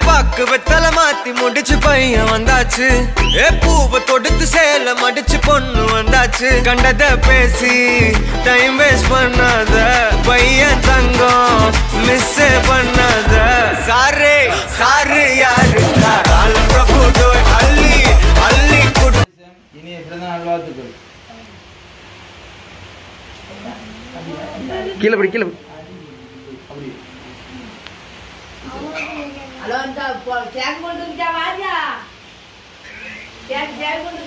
பாக்கு வெத்தல மாத்தி முடிச்சு பையன் வந்தாச்சு ஏ பூவை தொடுத்து சேல மடிச்சு பொண்ணு வந்தாச்சு கண்டத பேசி டைம் வேஸ்ட் பண்ணாத பையன் தங்கம் மிஸ் பண்ணாத சாரு சாரு யாரு கால பிரபு டோய் அள்ளி அள்ளி குடு இனிய பிறந்த நாள் வாழ்த்துக்கள் கீழே படி கீழே படி. ஹலோ இந்த கேக் கொண்டு வந்துட்டா வாஜா கேக் கேக் கொண்டு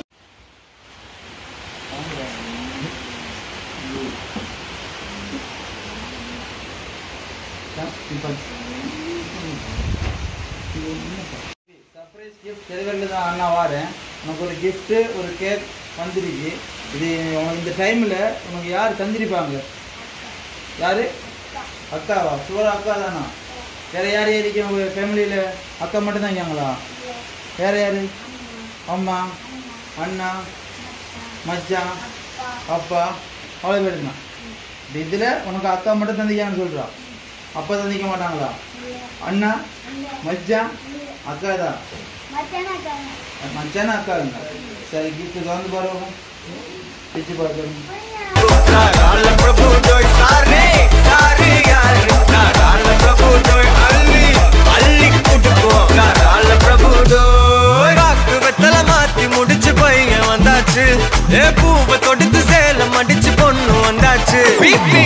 சர்ப்ரைஸ் கிஃப்ட் டெலிவரியில் தான் அண்ணா வாரேன் உனக்கு ஒரு gift ஒரு கேக் வந்துருக்கு இது உனக்கு இந்த டைமில் உனக்கு யார் தந்திருப்பாங்க யார் அக்காவா சுவர அக்கா தானா வேற யார் யார் இருக்கீங்க உங்கள் ஃபேமிலியில் அக்கா மட்டும்தான் இருக்காங்களா வேற யார் அம்மா அண்ணா மச்சான் அப்பா அவ்வளோ பேர் தான் இதில் உனக்கு அக்கா மட்டும் தந்திக்கான்னு சொல்கிறா அப்பா தந்திக்க மாட்டாங்களா அண்ணா மச்சான் அக்கா தான் மச்சான அக்கா இருந்தா சரி கிஃப்ட் வந்து பாருங்க பிச்சு பார்க்கணும் கால பிரபு டோய் சாரு சாரு யாரு கால பிரபு டோய் அள்ளி அள்ளி குடுப்போ கால பிரபு டோய் பாக்கு வெத்தல மாத்தி முடிச்சு பையன் வந்தாச்சு ஏ பூவை தொடுத்து சேல மடிச்சு பொண்ணு வந்தாச்சு பிபி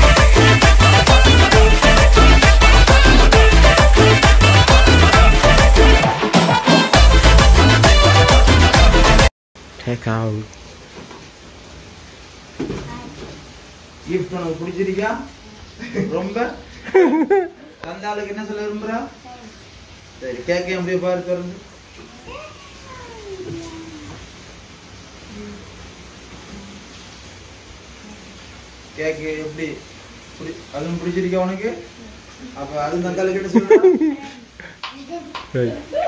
Take out. கிஃப்ட் உனக்கு பிடிச்சிருக்கா ரொம்ப அந்த ஆளுக்கு என்ன சொல்ல விரும்புறா சரி கேட்க அப்படியே பாரு திறந்து கேக்கு எப்படி பிடி- அதுவும் பிடிச்சிருக்கா உனக்கு அப்ப அது அந்த ஆளுக்கு என்ன சொல்லுறா Right.